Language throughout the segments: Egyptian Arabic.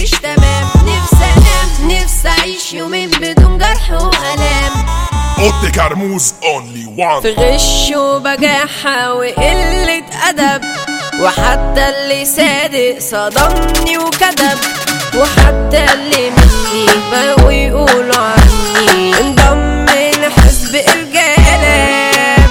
مش تمام نفسي انام نفسي اعيش يومين بدون جرح والام اوضه كرموز اونلي وان في غش وبجاحة وقلة أدب وحتى اللي صادق صدمني وكذب وحتى اللي مني بقوا يقولوا عني انضم لحزب الجلاب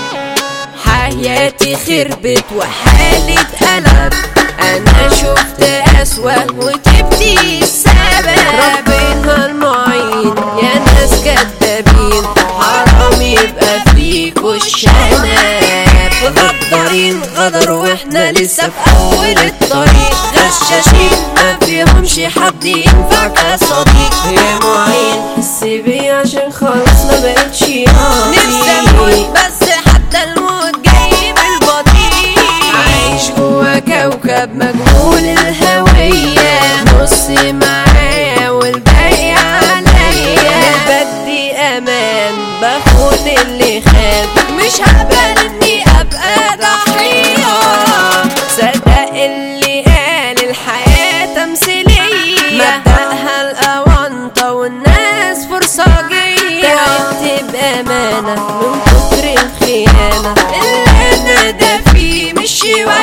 حياتي خربت وحالي اتقلب انا شفت اسوأ وتبدي السبب ربنا المعين يا ناس كدابين حرام يبقى فيكوا الشناب غدارين غدروا واحنا لسه في اول الطريق غشاشين ما فيهمش حد ينفع كصديق يا معين حس بيه عشان خلاص ما بقتش نفسي اموت بس حتى الموت جاي بالبطيء عايش جوا كوكب مجهول الهوية نص معايا والباقي عليا بدي امان بخون اللي خاب مش هقبل اني ابقى ضحية صدق اللي قال الحياة تمثيلية مبدأها الأونطة والناس فرصاجية تعبت بأمانة من كتر الخيانة اللي أنا ده فيه مش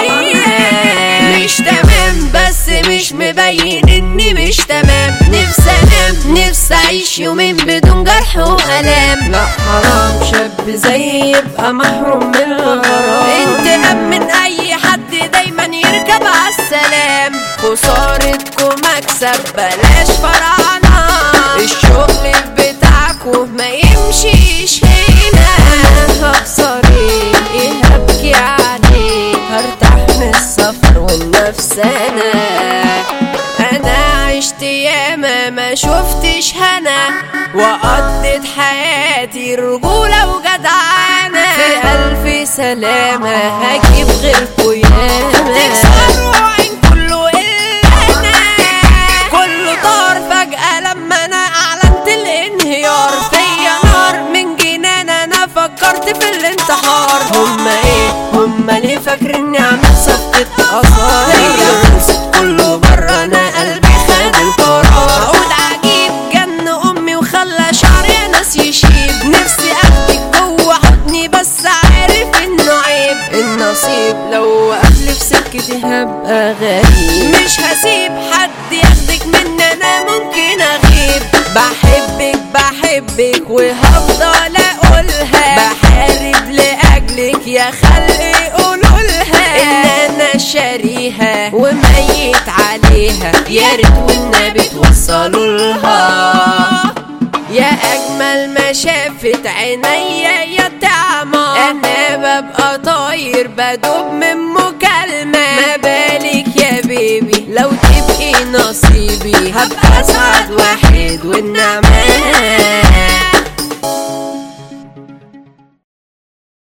شوية مش تمام بس مش مبين إني مش تمام نفسي أنام نفسي أعيش يومين بدون جرح وألام لا حرام شاب زي يبقى محروم من الغرام انتقام من أي حد دايما يركب عالسلام خسارتكم مكسب بلاش فرعنا الشغل بتاعكم ما يمشيش هنا انا هخسر ايه ايه هبكي عليه هرتاح من السفر والنفس انا انا عشت ياما ما شفتش هنا وقضيت حياتي رجولة وجدعانة في ألف سلامة هجيب غيركوا ياما تكسروا عين كله إلا أنا كله طار فجأة لما أنا أعلنت الانهيار فيا نار من جنان أنا فكرت في الانتحار هما إيه هما ليه فاكريني عامل صفقة آثار هي خلصت كله برا أنا قلبي خد القرار عود عجيب جن أمي وخلى شعري ناس يشيب نفسي أخدك جوه حضني بس عارف إنه عيب النصيب لو قبل في سكتي هبقى غريب مش هسيب حد ياخدك مني أنا ممكن أغيب بحبك بحبك وهفضل أقولها بحارب لأجلك يا خلقي قولولها إن أنا شاريها وميت عليها يا ريت والنبي توصلوا لها يا اجمل ما شافت عينيا يا تعمى انا ببقى طاير بدوب من مكالمة ما بالك يا بيبي لو تبقي نصيبي هبقى اسعد واحد والنعمة